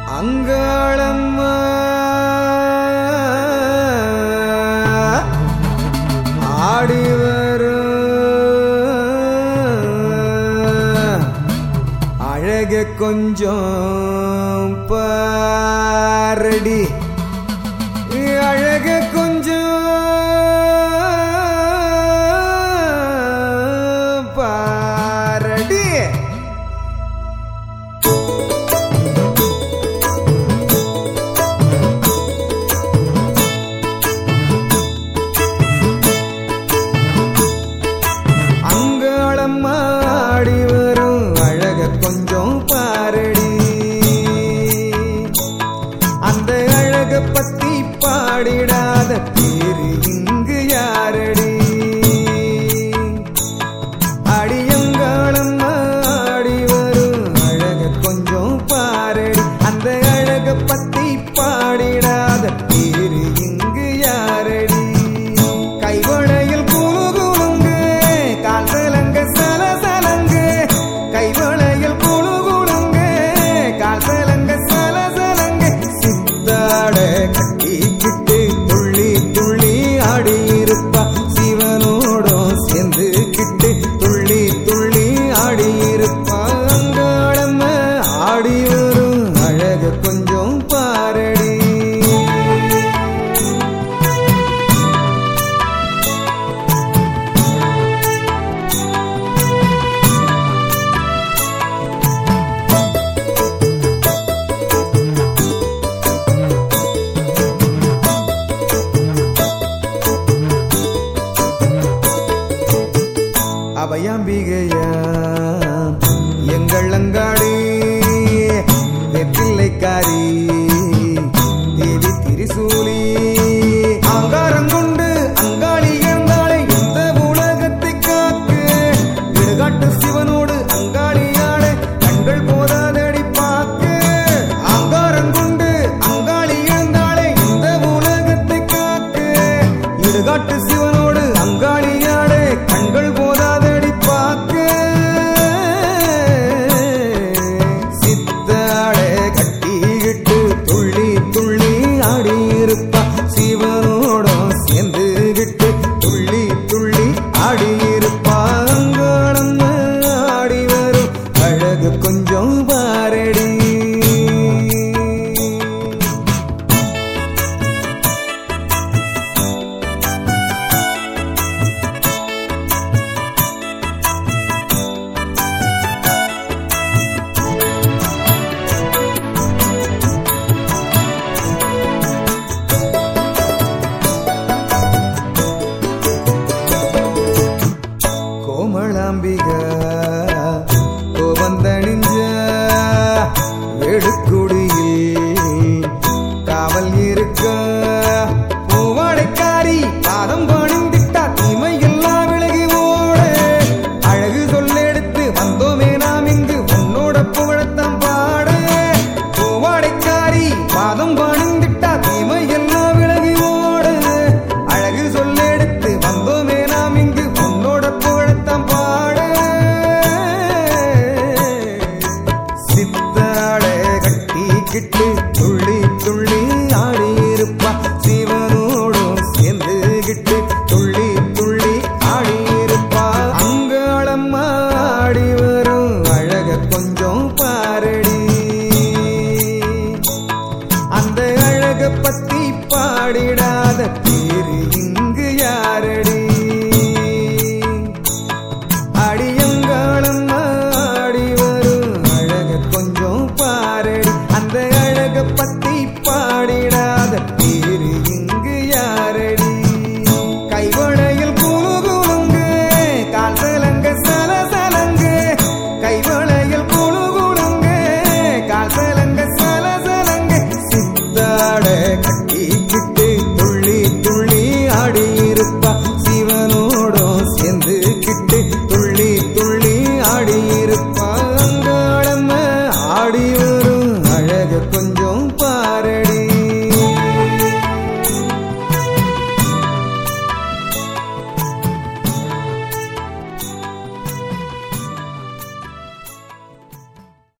அங்காளம்மா ஆடி வரும் அழக கொஞ்சம் பாரடி அழக கொஞ்சம் பாரடி அங்காளம் ஆடி வரும் அழக கொஞ்சம் பாரடி அந்த அழக பத்தி பாடிடாத பேரு இங்கு யாரடி அடியங்காளம் ஆடி வரும் அழக கொஞ்சம் பாரடி அந்த அழக பத்தி பாடிடாத பேரு இங்கு யாரடி கைவளையில் குழுகுழுங்கு கால்சலங்க சலசலங்கு கைவளையில் குழுகுழுங்கு கால்சலங்க சலசலங்கு சித்தாட கட்டிக்கிட்டு துள்ளி துள்ளி ஆடி இருப்பா சிவனோடும் சேர்ந்து கிட்டு துள்ளி துள்ளி ஆடி இருப்பா அங்காளம்ம ஆடி வரும் அழக கொஞ்சம் பாரடி அபயாம்பிகையா எங்கள் அங்காடி வெற்றிலைக்காரி தேவி திரிசூலி அங்காரம் கொண்டு அங்காளி இருந்தாலே இந்த உலகத்தை காக்கு இடுகாட்டு சிவனோடு அங்காளியாட கண்கள் போதாதடி பார்க்கு அங்காரம் கொண்டு அங்காளி இருந்தாலே இந்த உலகத்தை காக்கு இடுகாட்டு சிவனோடு அங்காளியாட கண்கள் போதாதடி பார்க்கு சித்தாடே கட்டிக்கிட்டு துள்ளி துள்ளி ஆடி இருப்பா சிவனோடும் சேர்ந்துகிட்டு துள்ளி துள்ளி ஆடி இருப்பா அங்காளம் ஆடி வரும் அழகு கொஞ்சம் பாரடி கோமளாம்பிகா கோபந்தணிஞ்ச வேடுக்குடியில் காவல் இருக்க பூவாடைக்காரி பாதம் பணிந்திட்டா தீமை எல்லாம் விலகி ஓட அழகு சொல்லெடுத்து வந்தோமே நாம் இங்கு உன்னோட புகழத்தான் பாட பூவாடைக்காரி பாதம் பணிந்திட்டா தீமை எல்லாம் விலகி ஓட அழகு சொல்லெடுத்து வந்தோமே நாம் இங்கு உன்னோட புகழத்தான் பாட சித்தாடை கட்டிக்கிட்டு துள்ளி துள்ளி ஆடி இருப்பா சிவனோடும் சேர்ந்துகிட்டு துள்ளி துள்ளி ஆடி இருப்பா அங்காளம் ஆடி வரும் அழக கொஞ்சம் பாரடி அந்த அழக பத்தி பாடிடாத